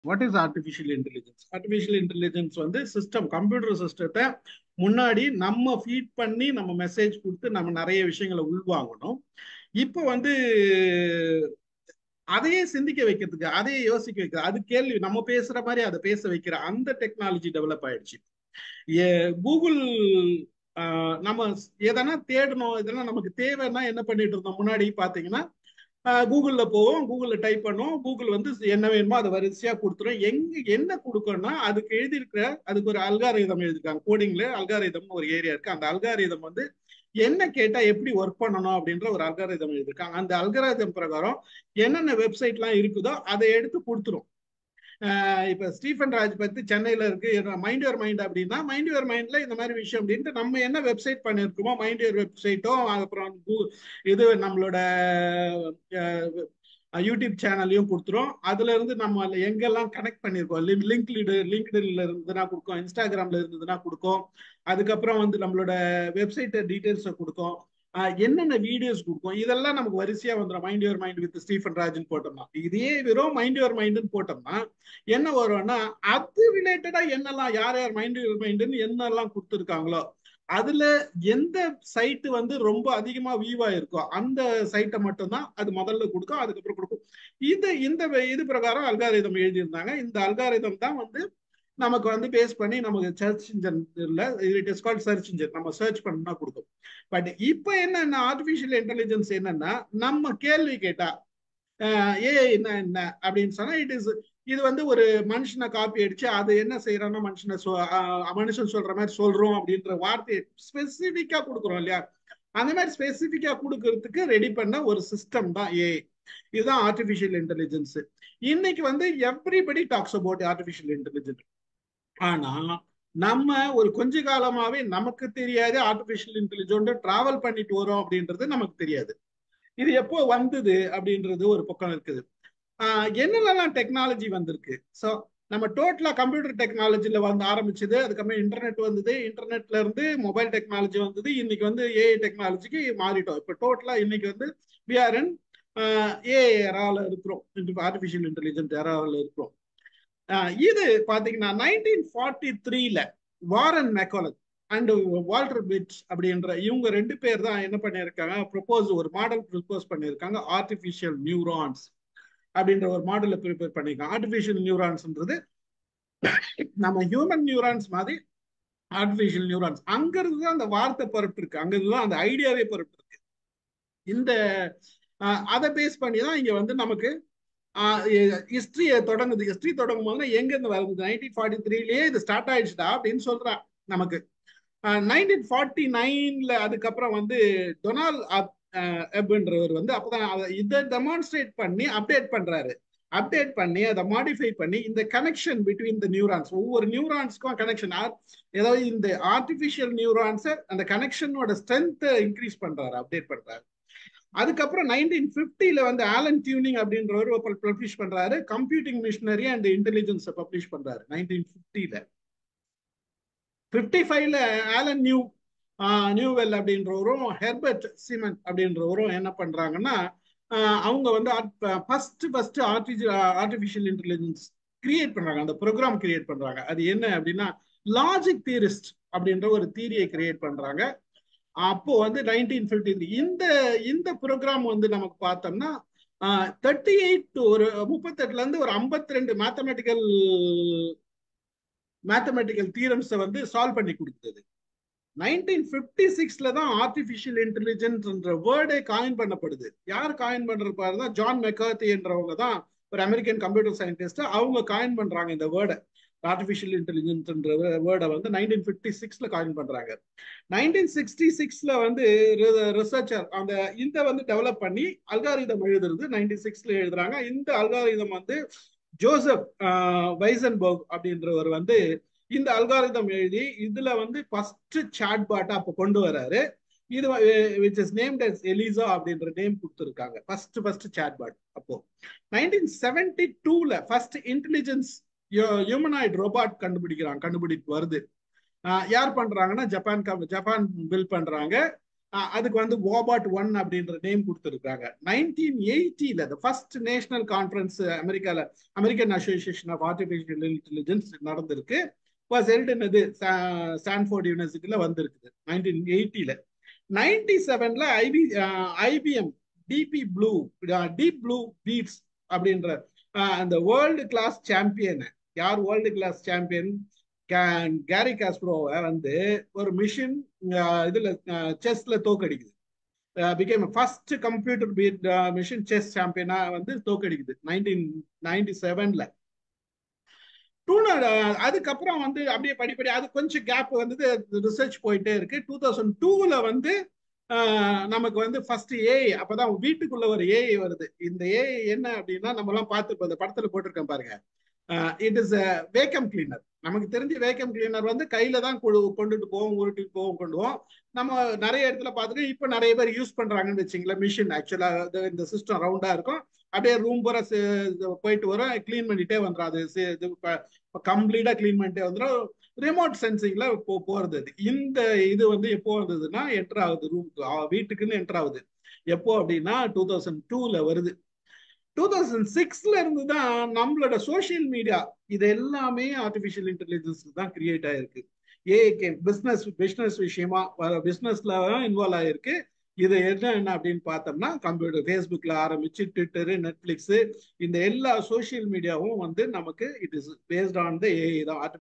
what is artificial intelligence artificial intelligence வந்து system computer சிஸ்டத்தை முன்னாடி நம்ம ஃபீட் பண்ணி நம்ம மெசேஜ் கொடுத்து நம்ம நிறைய விஷயங்களை உள்வாங்கணும் இப்போ வந்து அதையே சிந்திக்க வைக்கிறதுக்கு அதையே யோசிக்க வைக்கிற அது கேள்வி நம்ம பேசுற மாதிரி அதை பேச வைக்கிற அந்த டெக்னாலஜி டெவலப் ஆயிடுச்சு கூகுள் நம்ம எதனா தேடணும் இதெல்லாம் நமக்கு தேவைன்னா என்ன பண்ணிட்டு இருந்தோம் முன்னாடி பாத்தீங்கன்னா கூகுள்ல போவோம் கூகுள்ல டைப் பண்ணுவோம் கூகுள் வந்து என்ன வேணுமோ அதை வரிசையா கொடுத்துரும் எங்க என்ன கொடுக்கணும்னா அதுக்கு எழுதியிருக்கிற அதுக்கு ஒரு அல்காரிதம் எழுதிருக்காங்க கோடிங்ல அல்காரிதம் ஒரு ஏரியா இருக்கு அந்த அல்காரிதம் வந்து என்ன கேட்டா எப்படி ஒர்க் பண்ணணும் அப்படின்ற ஒரு அல்காரிதம் எழுதிருக்காங்க அந்த அல்காரிதம் பிரகாரம் என்னென்ன வெப்சைட்லாம் இருக்குதோ அதை எடுத்து கொடுத்துரும் இப்ப ஸ்டீஃபன் ராஜ் பத்தி சென்னையில இருக்கு மைண்ட் யுவர் மைண்ட் அப்படின்னா மைண்ட் யுவர் மைண்ட்ல இந்த மாதிரி விஷயம் அப்படின்ட்டு நம்ம என்ன வெப்சைட் பண்ணிருக்கோமோ மைண்ட் யுவர் வெப்சைட்டோ அப்புறம் இது நம்மளோட யூடியூப் சேனல்லையும் கொடுத்துரும் அதுல இருந்து நம்ம எங்கெல்லாம் கனெக்ட் பண்ணிருக்கோம் லிங்க் லிங்க்டின்ல இருந்ததுன்னா கொடுக்கும் இன்ஸ்டாகிராம்ல இருந்ததுன்னா கொடுக்கும் அதுக்கப்புறம் வந்து நம்மளோட வெப்சைட் டீடைல்ஸை கொடுக்கும் என்னென்ன வீடியோஸ் கொடுக்கும் இதெல்லாம் நமக்கு வரிசையா வந்துடும் mind your mind with Stephen Rajan போட்டோம்னா இதே வெறும் மைண்ட் யுவர் மைண்டுன்னு போட்டோம்னா என்ன வரும்னா அது ரிலேட்டடா என்னெல்லாம் யார் யார் மைண்ட் யுவர் மைண்டுன்னு என்னெல்லாம் கொடுத்துருக்காங்களோ அதுல எந்த சைட்டு வந்து ரொம்ப அதிகமா வியூவா இருக்கோ அந்த சைட்டை மட்டும்தான் அது முதல்ல கொடுக்கும் அதுக்கப்புறம் கொடுக்கும் இது இந்த இது பிரகாரம் அல்காரிதம் எழுதியிருந்தாங்க இந்த அல்காரிதம் தான் வந்து நமக்கு வந்து பேஸ் பண்ணி நமக்கு சர்ச் இன்ஜின்ல it is called search engine நம்ம சர்ச் பண்ணா கொடுக்கும் பட் இப்போ என்னன்னா ஆர்டிபிஷியல் இன்டெலிஜென்ஸ் என்னன்னா நம்ம கேள்வி கேட்டா ஏ என்ன என்ன அப்படின்னு சொன்னா இட் இஸ் இது வந்து ஒரு மனுஷனை காப்பி அடிச்சு அது என்ன செய்யறான்னா மனுஷனை மனுஷன் சொல்ற மாதிரி சொல்றோம் அப்படின்ற வார்த்தையை ஸ்பெசிபிக்கா கொடுக்குறோம் இல்லையா அந்த மாதிரி ஸ்பெசிபிக்கா கொடுக்கறதுக்கு ரெடி பண்ண ஒரு சிஸ்டம் தான் ஏ இதுதான் ஆர்டிபிஷியல் இன்டெலிஜென்ஸ் இன்னைக்கு வந்து everybody talks about artificial intelligence ஆனா நம்ம ஒரு கொஞ்ச காலமாவே நமக்கு தெரியாது ஆர்டிபிஷியல் இன்டெலிஜென்ட் டிராவல் பண்ணிட்டு வரோம் அப்படின்றது நமக்கு தெரியாது இது எப்போ வந்தது அப்படின்றது ஒரு பக்கம் இருக்குது என்னென்னலாம் டெக்னாலஜி வந்திருக்கு ஸோ நம்ம டோட்டலா கம்ப்யூட்டர் டெக்னாலஜில வந்து ஆரம்பிச்சது அதுக்கப்புறம் இன்டர்நெட் வந்தது இன்டர்நெட்ல இருந்து மொபைல் டெக்னாலஜி வந்தது இன்னைக்கு வந்து ஏஐ டெக்னாலஜிக்கு மாறிட்டோம் இப்போ டோட்டலா இன்னைக்கு வந்து விஆர்என் ஏஐ எரால இருக்கிறோம் ஆர்டிபிஷியல் இன்டெலிஜென்ட் எரால இருக்கிறோம் இது பாத்தீங்கன்னா நைன்டீன் ஃபார்ட்டி த்ரீல Warren McCulloch and Walter Pitts அப்படின்ற இவங்க ரெண்டு பேர் தான் என்ன பண்ணியிருக்காங்க ப்ரொபோஸ் ஒரு மாடல் ப்ரொபோஸ் பண்ணியிருக்காங்க ஆர்டிஃபிஷியல் நியூரான்ஸ் அப்படின்ற ஒரு மாடலை ப்ரிப்பேர் பண்ணியிருக்காங்க ஆர்டிஃபிஷியல் நியூரான்ஸ்ன்றது நம்ம ஹியூமன் நியூரான்ஸ் மாதிரி ஆர்டிஃபிஷியல் நியூரான்ஸ் அங்கிருந்து தான் அந்த வார்த்தை பொறுப்பு இருக்கு அங்கிருந்து தான் அந்த ஐடியாவே பொறுப்பு இருக்கு இந்த அதை பேஸ் பண்ணி தான் இங்க வந்து நமக்கு ஹிஸ்டரியை தொடங்குது ஹிஸ்டரி தொடங்கும் போது எங்க இருந்து வருது நைன்டீன் ஃபார்ட்டி த்ரீலயே இது ஸ்டார்ட் ஆயிடுச்சுடா அப்படின்னு சொல்றான் நமக்கு நைன்டீன் ஃபார்ட்டி நைன்ல அதுக்கப்புறம் வந்து டொனால்ட் எப்ன்றவர் வந்து அப்பதான் இதை டெமான்ஸ்ட்ரேட் பண்ணி அப்டேட் பண்றாரு அப்டேட் பண்ணி அதை மாடிஃபை பண்ணி இந்த கனெக்ஷன் பிட்வீன் த நியூரான்ஸ் ஒவ்வொரு நியூரான்ஸ்க்கும் கனெக்ஷன் ஏதாவது இந்த ஆர்டிபிஷியல் நியூரான்ஸை அந்த கனெக்ஷனோட ஸ்ட்ரென்த்தை இன்க்ரீஸ் பண்றாரு அப்டேட் பண்றாரு அதுக்கப்புறம் நைன்டீன் பிப்டில வந்து ஆலன் டியூனிங் அப்படின்றவர் பப்ளிஷ் பண்றாரு computing machinery and intelligence publish பண்றாரு நைன்டீன் பிப்டில பிப்டி ஃபைவ்ல ஆலன் நியூ நியூவெல் அப்படின்றவரும் ஹெர்பர்ட் சிமன் அப்படின்றவரும் என்ன பண்றாங்கன்னா அவங்க வந்து ஃபர்ஸ்ட் ஃபர்ஸ்ட் ஆர்டிஜி ஆர்டிஃபிஷியல் இன்டெலிஜென்ஸ் கிரியேட் பண்றாங்க அந்த ப்ரோக்ராம் கிரியேட் பண்றாங்க அது என்ன அப்படின்னா லாஜிக் தியரிஸ்ட் அப்படின்ற ஒரு தீரியை கிரியேட் பண்றாங்க அப்போ வந்து நைன்டீன் பிப்டி த்ரீ இந்த இந்த ப்ரோக்ராம் வந்து நமக்கு பார்த்தோம்னா தேர்ட்டி எயிட் ஒரு முப்பத்தெட்டுல இருந்து ஒரு ஐம்பத்தி ரெண்டு மேத்தமெட்டிக்கல் மேத்தமெட்டிக்கல் தீரம்ஸை வந்து சால்வ் பண்ணி கொடுத்தது நைன்டீன் பிப்டி சிக்ஸ்ல தான் ஆர்டிபிஷியல் இன்டெலிஜென்ஸ்ன்ற வேர்டே காயின் பண்ணப்படுது யார் காயின் பண்ற பாருன்னா ஜான் மெக்கார்த்தி என்றவங்க தான் ஒரு அமெரிக்கன் கம்ப்யூட்டர் சயின்டிஸ்ட் அவங்க காயின் பண்றாங்க இந்த வேர்டை ஆர்டிபிஷியல் இன்டெலிஜென்ஸ்ன்ற வேர்டை வந்து நைன்டீன் பிப்டி சிக்ஸ்ல காயின் பண்றாங்க நைன்டீன் சிக்ஸ்டி சிக்ஸ்ல வந்து ரிசர்ச்சர் அந்த இந்த வந்து டெவலப் பண்ணி அல்காரிதம் எழுதுறது நைன்டீன் சிக்ஸ்ல எழுதுறாங்க இந்த அல்காரிதம் வந்து ஜோசப் வைசன்பர்க் அப்படின்றவர் வந்து இந்த அல்காரிதம் எழுதி இதுல வந்து ஃபர்ஸ்ட் சாட் பாட்டா அப்ப கொண்டு வராரு இது which is named as ELIZA அப்படின்ற நேம் கொடுத்துருக்காங்க ஃபர்ஸ்ட் ஃபர்ஸ்ட் சாட் பாட் அப்போ நைன்டீன் செவன்டி டூல ஃபர்ஸ்ட் இன்டெலிஜென்ஸ் ஹியூமனாய்ட் ரோபாட் கண்டுபிடிக்கிறாங்க கண்டுபிடிப்பு வருது யார் பண்றாங்கன்னா ஜப்பான் ஜப்பான் பில் பண்றாங்க அதுக்கு வந்து ஓபாட் ஒன் அப்படின்ற நேம் கொடுத்துருக்காங்க நைன்டீன் எயிட்டில த ஃபர்ஸ்ட் நேஷனல் கான்ஃபரன்ஸ் அமெரிக்கால American association of artificial intelligence நடந்திருக்கு வாஸ் ஹெல்ட் என்னது ஸ்டான்ஃபோர்ட் யூனிவர்சிட்டியில வந்திருக்குது நைன்டீன் எயிட்டில நைன்டி செவன்ல ஐபி ஐபிஎம் டிபி ப்ளூ டீப் ப்ளூ பீட்ஸ் அப்படின்ற அந்த வேர்ல்டு கிளாஸ் சாம்பியன் யார் வேர்ல்டு கிளாஸ் சாம்பியன் கேரி காஸ்ப்ரோவை வந்து ஒரு மிஷின் இதுல செஸ்ல தோக்கடிக்குது become first computer beat machine chess சாம்பியனா வந்து தோக்கடிக்குது நைன்டீன் நைன்டி செவன்ல டூனர் அதுக்கப்புறம் வந்து அப்படியே படிப்படி அது கொஞ்சம் கேப் வந்து ரிசர்ச் போயிட்டே இருக்கு டூ தௌசண்ட் டூல வந்து நமக்கு வந்து ஃபர்ஸ்ட் ஏஐ அப்பதான் வீட்டுக்குள்ள ஒரு ஏஐ வருது இந்த ஏஐ என்ன அப்படின்னா நம்ம எல்லாம் பார்த்து இந்த படத்துல போட்டிருக்கேன் பாருங்க இட் இஸ் வேக்கம் கிளீனர் நமக்கு தெரிஞ்ச வேக்கம் கிளீனர் வந்து கையில தான் கொண்டுட்டு போவோம் உருட்டிட்டு போவோம் கொண்டுவோம் நம்ம நிறைய இடத்துல பார்த்துட்டு இப்போ நிறைய பேர் யூஸ் பண்றாங்கன்னு வச்சுங்களேன் மிஷின் ஆக்சுவலா இந்த சிஸ்டம் ரவுண்டா இருக்கும் அப்படியே ரூம் பூரா போயிட்டு வரும் கிளீன் பண்ணிட்டே வந்துடும் அது கம்ப்ளீட்டா கிளீன் பண்ணிட்டே வந்துடும் ரிமோட் சென்சிங்ல இப்போ போறது இந்த இது வந்து எப்போ வந்ததுன்னா என்டர் ஆகுது ரூமுக்கு வீட்டுக்குன்னு என்டர் ஆகுது எப்போ அப்படின்னா டூ தௌசண்ட் டூல வருது டூ தௌசண்ட் சிக்ஸ்ல இருந்து தான் நம்மளோட சோசியல் மீடியா இது எல்லாமே ஆர்டிபிஷியல் இன்டெலிஜென்ஸ் தான் கிரியேட் ஆயிருக்கு ஏஏகே பிசினஸ் பிசினஸ் விஷயமா பிசினஸ்ல இன்வால்வ் ஆயிருக்கு இது என்ன என்ன அப்படின்னு பார்த்தோம்னா கம்ப்யூட்டர் ஃபேஸ்புக்ல ஆரம்பிச்சு ட்விட்டரு நெட்ஃபிளிக்ஸ் இந்த எல்லா சோசியல் மீடியாவும் வந்து நமக்கு it is based on the AI தான்